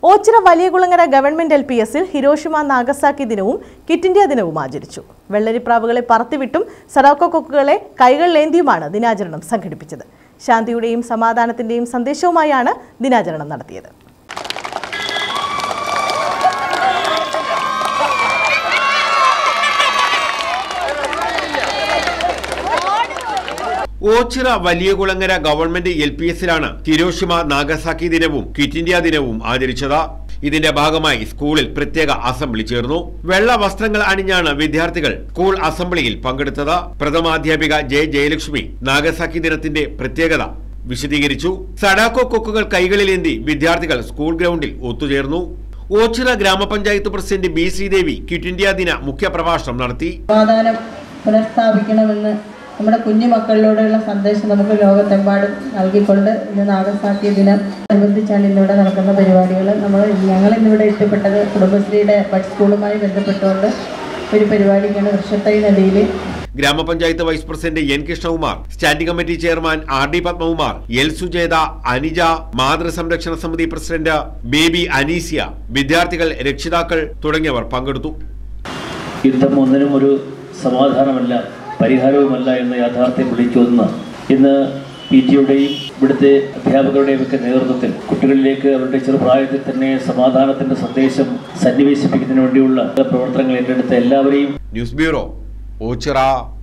Ochira Valiyakulangara government L P എസിൽ Hiroshima Nagasaki ദിനവും quit India ദിനവും ആചരിച്ചു വെള്ളരിപ്രാവുകളെ പറത്തിവിട്ടും സറാക്കോ കൊക്കുകളെ കൈകളിലേന്തിയുമാണ് ദിനാചരണം സംഘടിപ്പിച്ചത് ശാന്തിയുടെയും സമാധാനത്തിന്റെയും സന്ദേശവുമായാണ് ദിനാചരണം നടത്തിയത് Ochira Valiyakulangara government L P എസിലാണ് ഹിരോഷിമ നാഗസാക്കി ദിനവും ക്വിറ്റ് ഇന്ത്യ ദിനവും ആചരിച്ചത് ഇതിന്റെ ഭാഗമായി സ്കൂളിൽ പ്രത്യേക അസംബ്ലി ചേർന്നു വെള്ള വസ്ത്രങ്ങൾ അണിഞ്ഞാണ് വിദ്യാർത്ഥികൾ സ്കൂൾ അസംബ്ലിയിൽ പങ്കെടുത്തത് പ്രഥമാധ്യാപിക ജെ ജയലക്ഷ്മി നാഗസാക്കി ദിനത്തിന്റെ പ്രത്യേകത വിശദീകരിച്ചു സഡാക്കോ കൊക്കുകൾ കൈകളിലേന്തി വിദ്യാർത്ഥികൾ സ്കൂൾ ഗ്രൗണ്ടിൽ ഒത്തുചേർന്നു Ochira grama panchayat president B Sreedevi quit India ദിന മുഖ്യപ്രഭാഷണം നടത്തി സമാധാനം പുനഃസ്ഥാപിക്കണമെന്ന് നമ്മുടെ കുഞ്ഞു മക്കളിലൂടെയുള്ള സന്ദേശം നമുക്ക് ലോകത്തെമ്പാടും നൽകിക്കൊണ്ട് ഇന്ന് നാഗസാക്കി ദിനം അനുബന്ധിച്ചാണ് ഇന്നിവിടെ നടക്കുന്ന പരിപാടികൾ നമ്മൾ ഞങ്ങൾ ഇന്നിവിടെ ഇഷ്ടപ്പെട്ടത് കുടുംബശ്രീയുടെ ബഡ് സ്കൂളുമായി ബന്ധപ്പെട്ടുകൊണ്ട് ഒരു പരിപാടിക്കാണ് വൃക്ഷത്തൈ നദിയിൽ grama panchayat vice president N Krishnakumar standing committee chairman R D Padmakumar L Sujetha Anija മാതൃസംരക്ഷണ സമിതി പ്രസിഡന്റ് ബേബി അനീസിയ വിദ്യാർത്ഥികൾ രക്ഷിതാക്കൾ തുടങ്ങിയവർ പങ്കെടുത്തു യുദ്ധം ഒന്നിനും ഒരു സമാധാനമല്ല പരിഹാരവുമല്ല എന്ന യാഥാർത്ഥ്യം വിളിച്ചോന്ന് ഇന്ന് പി ടിയുടെയും ഇവിടുത്തെ അധ്യാപകരുടെയും ഒക്കെ നേതൃത്വത്തിൽ കുട്ടികളിലേക്ക് അവരുടെ ചെറുപ്രായത്തിൽ തന്നെ സമാധാനത്തിന്റെ സന്ദേശം സന്നിവേശിപ്പിക്കുന്നതിന് വേണ്ടിയുള്ള പ്രവർത്തനങ്ങൾ ഏറ്റെടുത്ത എല്ലാവരെയും ന്യൂസ് ബ്യൂറോ ഓച്ചിറ